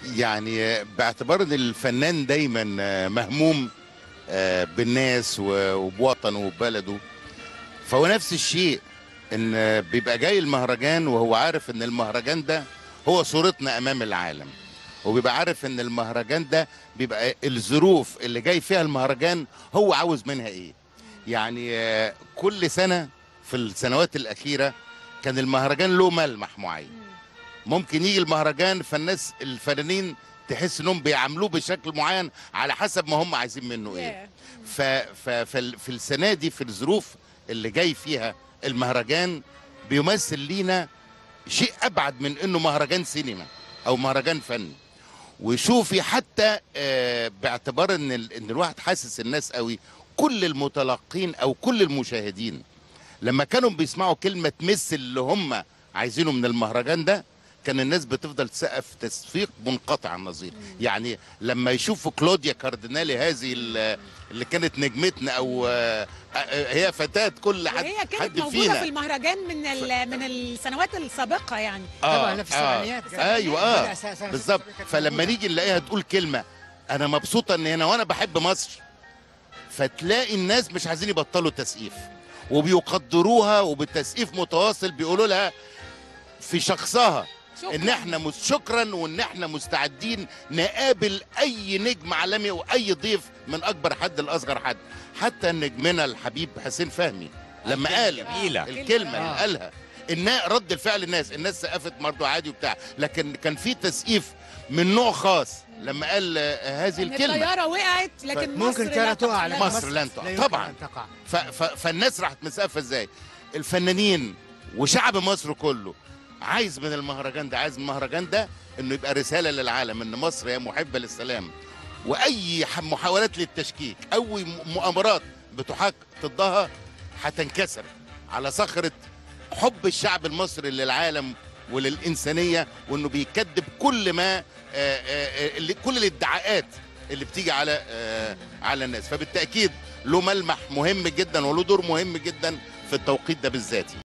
يعني باعتبار ان الفنان دايما مهموم بالناس وبوطنه وببلده فهو نفس الشيء ان بيبقى جاي المهرجان وهو عارف ان المهرجان ده هو صورتنا امام العالم وبيبقى عارف ان المهرجان ده بيبقى الظروف اللي جاي فيها المهرجان هو عاوز منها ايه يعني كل سنه في السنوات الاخيره كان المهرجان له ملمح معين ممكن يجي المهرجان فالناس الفنانين تحس انهم بيعاملوه بشكل معين على حسب ما هم عايزين منه ايه ف في السنه دي في الظروف اللي جاي فيها المهرجان بيمثل لينا شيء ابعد من انه مهرجان سينما او مهرجان فني وشوفي حتى باعتبار ان ان الواحد حاسس الناس قوي كل المتلقين او كل المشاهدين لما كانوا بيسمعوا كلمه تمس اللي هم عايزينه من المهرجان ده كان الناس بتفضل تسقف تصفيق منقطع النظير يعني لما يشوفوا كلوديا كاردينالي هذه اللي كانت نجمتنا او هي فتاه كل حد هي كانت حد موجوده فينا في المهرجان من من السنوات السابقه يعني آه طبعا في السبعينيات آه ايوه اه بالظبط فلما نيجي نلاقيها تقول كلمه انا مبسوطه ان هنا وانا بحب مصر فتلاقي الناس مش عايزين يبطلوا تسقيف وبيقدروها وبالتسقيف متواصل بيقولوا لها في شخصها شكراً. ان احنا مس- شكرا وان احنا مستعدين نقابل اي نجم عالمي واي ضيف من اكبر حد لاصغر حد حتى نجمنا الحبيب حسين فهمي لما قال جميلة. الكلمه اللي آه. قالها ان رد الفعل الناس الناس سقفت برضه عادي وبتاع لكن كان في تسقيف من نوع خاص لما قال آه، هذه إن الكلمه الطياره وقعت لكن ممكن مصر كانت لا تقع تقع. لكن مصر لن تقع. لا يمكن طبعاً. أن تقع ف ف فالناس راحت مسقفه ازاي الفنانين وشعب مصر كله عايز من المهرجان ده عايز من المهرجان ده انه يبقى رساله للعالم ان مصر هي محبه للسلام واي ح- محاولات للتشكيك او م- مؤامرات بتحاك ضدها هتنكسر على صخره حب الشعب المصري للعالم وللانسانيه وانه بيكذب كل ما آه، آه، آه، اللي- كل الادعاءات اللي بتيجي على آه، على الناس فبالتاكيد له ملمح مهم جدا وله دور مهم جدا في التوقيت ده بالذات